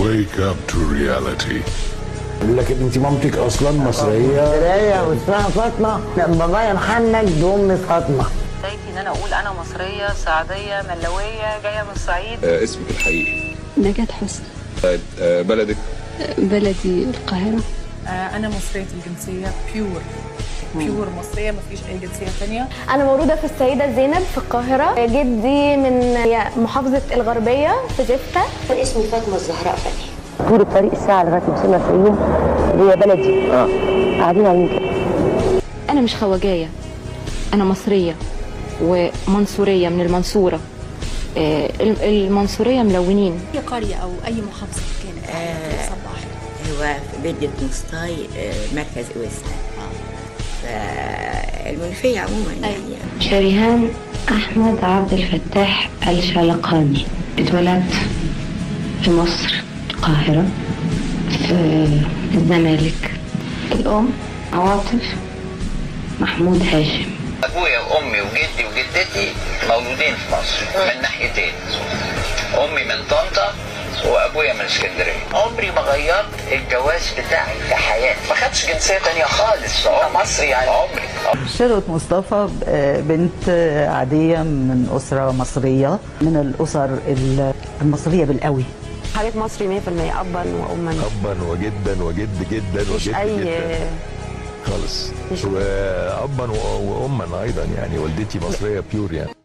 Wake up to reality. لكن انت مامتك اصلا مصريه مصرية واسمها فاطمة بابايا محمد وامي فاطمة بدايتي ان انا اقول انا مصريه سعديه ملويه جايه من الصعيد آه، اسمك الحقيقي نجاة حسني طيب آه، بلدك بلدي القاهرة أنا مصرية الجنسية بيور بيور مصرية مفيش أي جنسية تانية أنا مولودة في السيدة زينب في القاهرة جدي من محافظة الغربية في زفتة اسمي فاطمة الزهراء فتحي طول الطريق الساعة لغاية ما وصلنا الفيوم اللي هي بلدي اه قاعدين على كده أنا مش خواجاية أنا مصرية ومنصورية من المنصورة آه، المنصورية ملونين أي قرية أو أي محافظة كانت آه صباح هو في بلدة مسطاي آه، مركز أويس فالمنوفية عموما يعني شريهان أحمد عبد الفتاح الشلقاني اتولدت في مصر القاهرة في الزمالك الأم عواطف محمود هاشم ابويا وامي وجدي وجدتي مولودين في مصر من ناحيتين امي من طنطا وابويا من اسكندريه عمري ما غيرت الجواز بتاعي في حياتي ما خدتش جنسيه تانية خالص انا مصري يعني عمري شروت مصطفى بنت عادية من أسرة مصرية من الأسر المصرية بالقوي حضرتك مصري 100% أبا وأما ابا وجدا وجد جدا مفيش وجد أي جدا خالص مفيش- وابا و- واما ايضا يعني والدتي مصريه بيور يعني